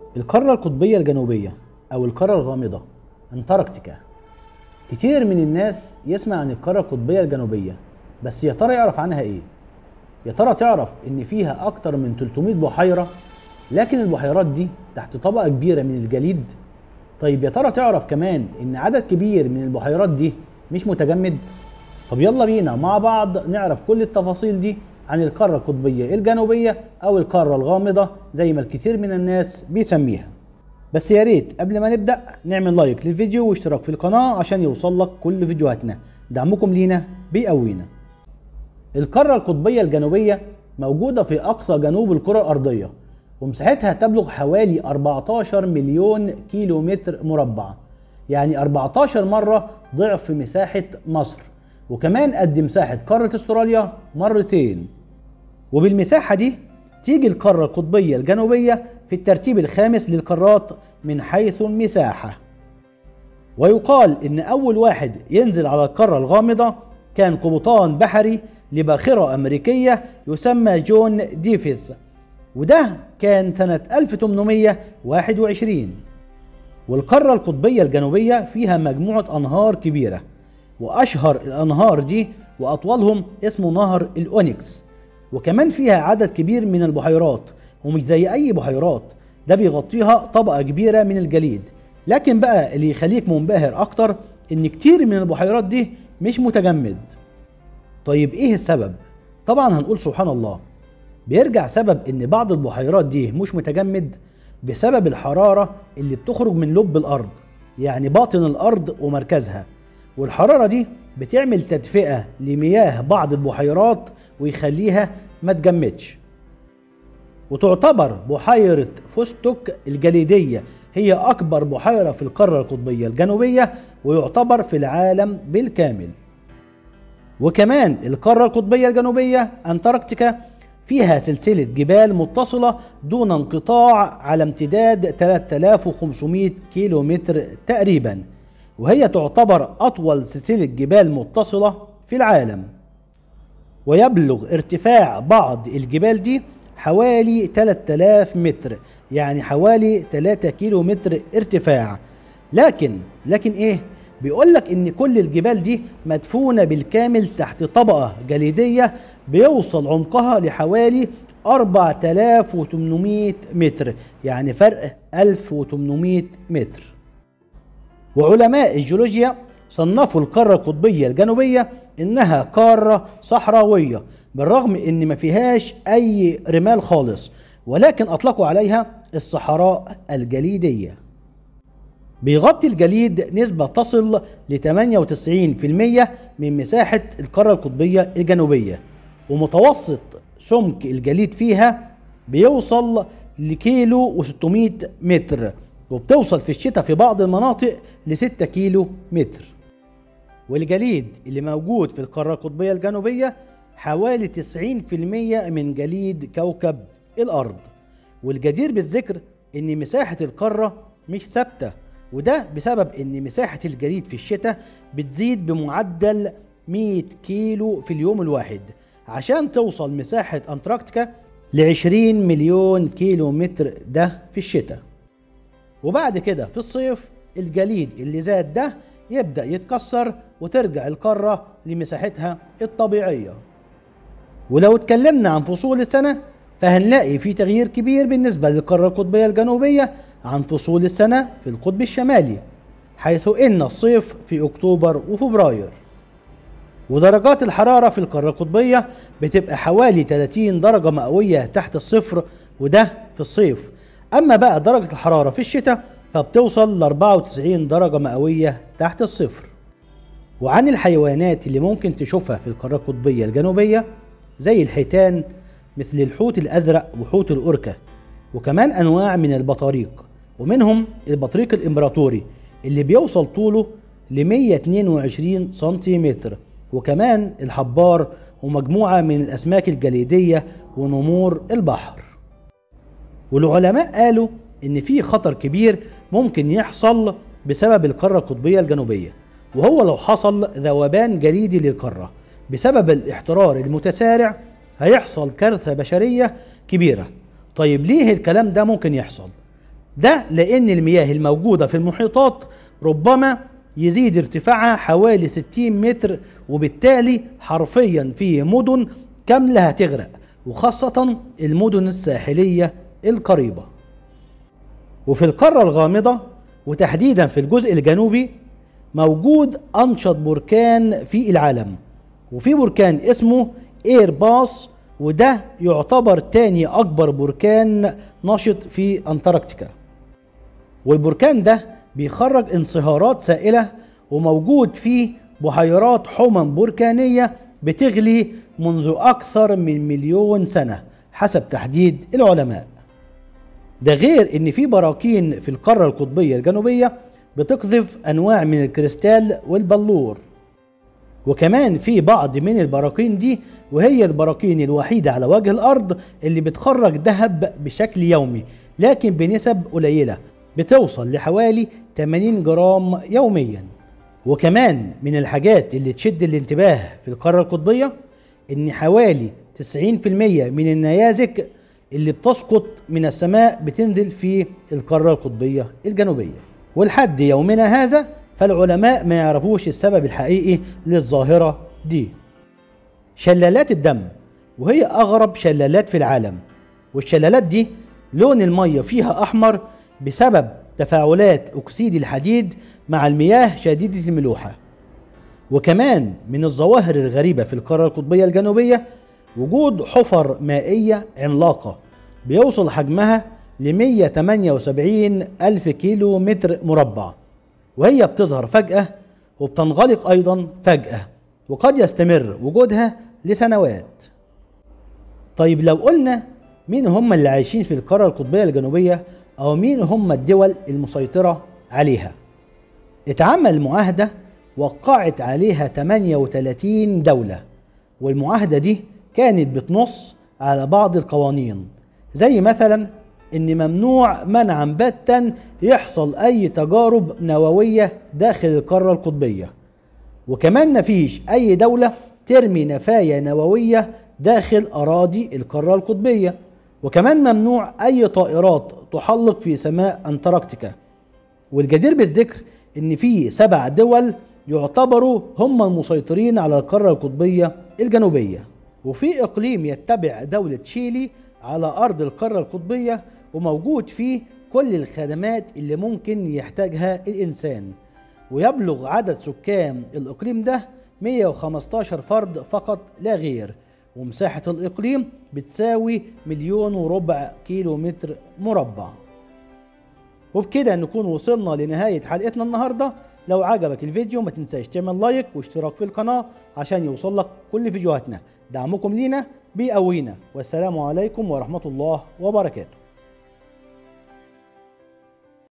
القارة القطبية الجنوبية أو القارة الغامضة أنتاركتيكا كتير من الناس يسمع عن القارة القطبية الجنوبية بس يا ترى يعرف عنها إيه؟ يا ترى تعرف إن فيها أكتر من 300 بحيرة لكن البحيرات دي تحت طبقة كبيرة من الجليد طيب يا ترى تعرف كمان إن عدد كبير من البحيرات دي مش متجمد؟ طب يلا بينا مع بعض نعرف كل التفاصيل دي عن القارة القطبية الجنوبية أو القارة الغامضة زي ما الكثير من الناس بيسميها بس يا ريت قبل ما نبدأ نعمل لايك للفيديو واشتراك في القناة عشان يوصل لك كل فيديوهاتنا دعمكم لينا بيقوينا القارة القطبية الجنوبية موجودة في أقصى جنوب الكرة الأرضية ومساحتها تبلغ حوالي 14 مليون كيلو متر مربع يعني 14 مرة ضعف مساحة مصر وكمان قد مساحة قارة استراليا مرتين وبالمساحة دي تيجي القارة القطبية الجنوبية في الترتيب الخامس للقارات من حيث المساحة ويقال إن أول واحد ينزل على القارة الغامضة كان قبطان بحري لباخرة أمريكية يسمى جون ديفيس وده كان سنة 1821 والقارة القطبية الجنوبية فيها مجموعة أنهار كبيرة وأشهر الأنهار دي وأطولهم اسمه نهر الأونيكس وكمان فيها عدد كبير من البحيرات ومش زي أي بحيرات ده بيغطيها طبقة كبيرة من الجليد لكن بقى اللي يخليك منبهر أكتر إن كتير من البحيرات دي مش متجمد طيب إيه السبب؟ طبعا هنقول سبحان الله بيرجع سبب إن بعض البحيرات دي مش متجمد بسبب الحرارة اللي بتخرج من لب الأرض يعني باطن الأرض ومركزها والحرارة دي بتعمل تدفئة لمياه بعض البحيرات ويخليها ما تجمدش وتعتبر بحيرة فستك الجليدية هي أكبر بحيرة في القارة القطبية الجنوبية ويعتبر في العالم بالكامل وكمان القارة القطبية الجنوبية أنتاركتيكا فيها سلسلة جبال متصلة دون انقطاع على امتداد 3500 كيلو متر تقريبا وهي تعتبر أطول سلسلة جبال متصلة في العالم ويبلغ ارتفاع بعض الجبال دي حوالي 3000 متر يعني حوالي 3 كيلو متر ارتفاع لكن لكن ايه بيقول لك ان كل الجبال دي مدفونة بالكامل تحت طبقة جليدية بيوصل عمقها لحوالي 4800 متر يعني فرق 1800 متر وعلماء الجيولوجيا صنفوا القارة القطبية الجنوبية إنها قارة صحراوية بالرغم إن ما فيهاش أي رمال خالص ولكن أطلقوا عليها الصحراء الجليدية بيغطي الجليد نسبة تصل ل 98% من مساحة القارة القطبية الجنوبية ومتوسط سمك الجليد فيها بيوصل لكيلو و600 متر وبتوصل في الشتاء في بعض المناطق ل 6 كيلو متر والجليد اللي موجود في القارة القطبية الجنوبية حوالي 90% من جليد كوكب الأرض والجدير بالذكر إن مساحة القارة مش ثابتة وده بسبب إن مساحة الجليد في الشتاء بتزيد بمعدل 100 كيلو في اليوم الواحد عشان توصل مساحة أنتاركتيكا ل 20 مليون كيلو متر ده في الشتاء وبعد كده في الصيف الجليد اللي زاد ده يبدأ يتكسر وترجع القارة لمساحتها الطبيعية ولو اتكلمنا عن فصول السنة فهنلاقي في تغيير كبير بالنسبة للقارة القطبية الجنوبية عن فصول السنة في القطب الشمالي حيث إن الصيف في أكتوبر وفبراير ودرجات الحرارة في القارة القطبية بتبقى حوالي 30 درجة مئوية تحت الصفر وده في الصيف أما بقى درجة الحرارة في الشتاء فبتوصل ل 94 درجة مئوية تحت الصفر وعن الحيوانات اللي ممكن تشوفها في القارة القطبية الجنوبية زي الحيتان مثل الحوت الأزرق وحوت الأوركا وكمان أنواع من البطاريق ومنهم البطريق الإمبراطوري اللي بيوصل طوله ل 122 سنتيمتر وكمان الحبار ومجموعة من الأسماك الجليدية ونمور البحر والعلماء قالوا إن في خطر كبير ممكن يحصل بسبب القارة القطبية الجنوبية وهو لو حصل ذوبان جليدي للقارة بسبب الاحترار المتسارع هيحصل كارثة بشرية كبيرة طيب ليه الكلام ده ممكن يحصل؟ ده لأن المياه الموجودة في المحيطات ربما يزيد ارتفاعها حوالي 60 متر وبالتالي حرفيا في مدن كاملة هتغرق وخاصة المدن الساحلية القريبة وفي القارة الغامضة وتحديدا في الجزء الجنوبي موجود أنشط بركان في العالم وفي بركان اسمه اير باس وده يعتبر تاني أكبر بركان نشط في أنتاركتيكا والبركان ده بيخرج انصهارات سائلة وموجود فيه بحيرات حمم بركانية بتغلي منذ أكثر من مليون سنة حسب تحديد العلماء ده غير ان في براكين في القاره القطبيه الجنوبيه بتقذف انواع من الكريستال والبلور وكمان في بعض من البراكين دي وهي البراكين الوحيده على وجه الارض اللي بتخرج ذهب بشكل يومي لكن بنسب قليله بتوصل لحوالي 80 جرام يوميا وكمان من الحاجات اللي تشد الانتباه في القاره القطبيه ان حوالي 90% من النيازك اللي بتسقط من السماء بتنزل في القارة القطبية الجنوبية ولحد يومنا هذا فالعلماء ما يعرفوش السبب الحقيقي للظاهرة دي شلالات الدم وهي أغرب شلالات في العالم والشلالات دي لون المية فيها أحمر بسبب تفاعلات أكسيد الحديد مع المياه شديدة الملوحة وكمان من الظواهر الغريبة في القارة القطبية الجنوبية وجود حفر مائية عملاقة بيوصل حجمها ل 178 ألف كيلو متر مربع وهي بتظهر فجأة وبتنغلق أيضا فجأة وقد يستمر وجودها لسنوات طيب لو قلنا مين هم اللي عايشين في القارة القطبية الجنوبية أو مين هم الدول المسيطرة عليها اتعمل معاهدة وقعت عليها 38 دولة والمعاهدة دي كانت بتنص على بعض القوانين زي مثلا ان ممنوع منعا باتا يحصل اي تجارب نووية داخل القارة القطبية وكمان مفيش اي دولة ترمي نفاية نووية داخل اراضي القارة القطبية وكمان ممنوع اي طائرات تحلق في سماء انتاركتيكا والجدير بالذكر ان في سبع دول يعتبروا هم المسيطرين على القارة القطبية الجنوبية وفي إقليم يتبع دولة تشيلي على أرض القارة القطبية وموجود فيه كل الخدمات اللي ممكن يحتاجها الإنسان ويبلغ عدد سكان الإقليم ده 115 فرد فقط لا غير ومساحة الإقليم بتساوي مليون وربع كيلو متر مربع وبكده نكون وصلنا لنهاية حلقتنا النهاردة لو عجبك الفيديو ما تنساش تعمل لايك واشتراك في القناة عشان يوصلك كل فيديوهاتنا دعمكم لينا بيقوينا والسلام عليكم ورحمة الله وبركاته